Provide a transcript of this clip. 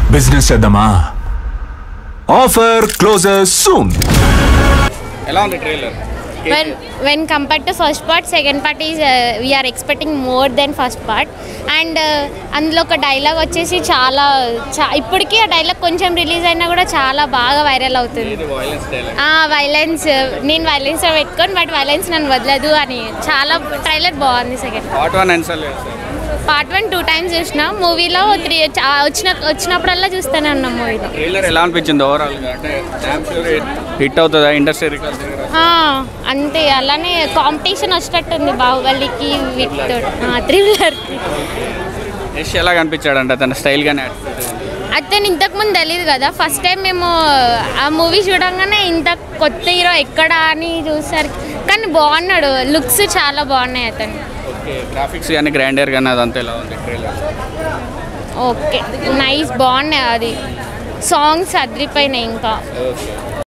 business చేద్దామా offer closes soon ఎలా ఉంది trailer when when compared to first part second part is uh, we are expecting more than first part and అందులో ఒక dialogue వచ్చేసి చాలా చా ఇప్పటికీ ఆ డైలాగ్ కొంచెం రిలీజ్ అయినా కూడా చాలా బాగా వైరల్ అవుతుంది ఇది వాయిలెన్స్ డైలాగ్ ఆ వైలెన్స్ నేను వైలెన్స్ పెట్టుకొని బట్ వైలెన్స్ నన్ను వదలదు అని చాలా ట్రైలర్ బాగుంది సెకండ్ పార్ట్ వన్ ఎన్నిసార్లు చూస్తారు పార్ట్ వన్ టూ టైమ్స్ చూసిన మూవీలో త్రీ వచ్చిన వచ్చినప్పుడల్లా చూస్తూనే ఉన్నాం మూవీలో ట్రైలర్ ఎలా అనిపించింది ఓవరాల్గా అంటే డ్యామ్ షూర్ హిట్ అవుతుందా ఇండస్ట్రీ రికార్డ్ ఆ, అంతే అలానే కాంపిటీషన్ వచ్చేటట్టుంది బాహుబలికి వీటితో త్రిబులర్కి యష్ ఎలా కనిపించాడు అంటే తన స్టైల్ గానే అతను ఇంతకుముందు తెలియదు కదా ఫస్ట్ టైం మేము ఆ మూవీ చూడంగానే ఇంత కొత్త హీరో ఎక్కడ అని చూసారు కానీ బాగున్నాడు లుక్స్ చాలా బాగున్నాయి అతను ఓకే గ్రాఫిక్స్ కానీ గ్రాండర్ కానీ అదంతా ఎలా ఉంది ట్రైలర్ ఓకే నైస్ బాగున్నాయి అది సాంగ్స్ అదిరిపోయినాయి ఇంకా ఓకే